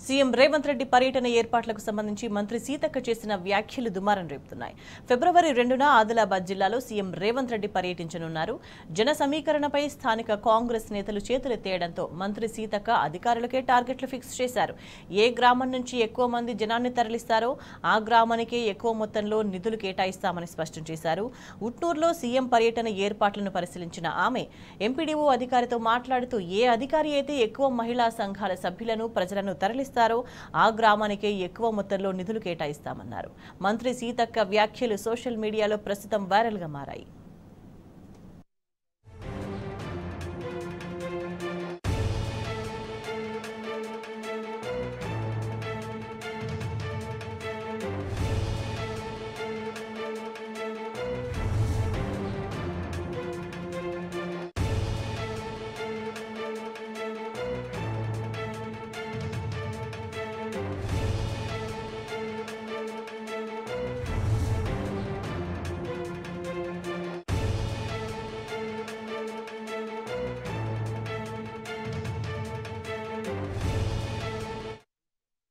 CM Revanth Reddy పర్యటన ఏర్పాట్లకు సంబంధించి మంత్రి సీతక్క చేసిన వ్యాఖ్యలు దుమారం రేపుతున్నాయి ఫిబ్రవరి రెండున ఆదిలాబాద్ జిల్లాలో సీఎం రేవంత్ రెడ్డి పర్యటించనున్నారు జన సమీకరణపై స్థానిక కాంగ్రెస్ నేతలు చేతులెత్తేయడంతో మంత్రి సీతక్క అధికారులకే టార్గెట్లు ఫిక్స్ చేశారు ఏ గ్రామం నుంచి ఎక్కువ మంది జనాన్ని తరలిస్తారో ఆ గ్రామానికే ఎక్కువ మొత్తంలో నిధులు కేటాయిస్తామని స్పష్టం చేశారు ఉట్నూరులో సీఎం పర్యటన ఏర్పాట్లను పరిశీలించిన ఆమె ఎంపీడీఓ అధికారితో మాట్లాడుతూ ఏ అధికారి అయితే ఎక్కువ మహిళా సంఘాల సభ్యులను ప్రజలను తరలిస్తారో ఆ గ్రామానికే ఎక్కువ మొత్తంలో నిధులు కేటాయిస్తామన్నారు మంత్రి సీతక్క వ్యాఖ్యలు సోషల్ మీడియాలో ప్రస్తుతం వైరల్గా మారాయి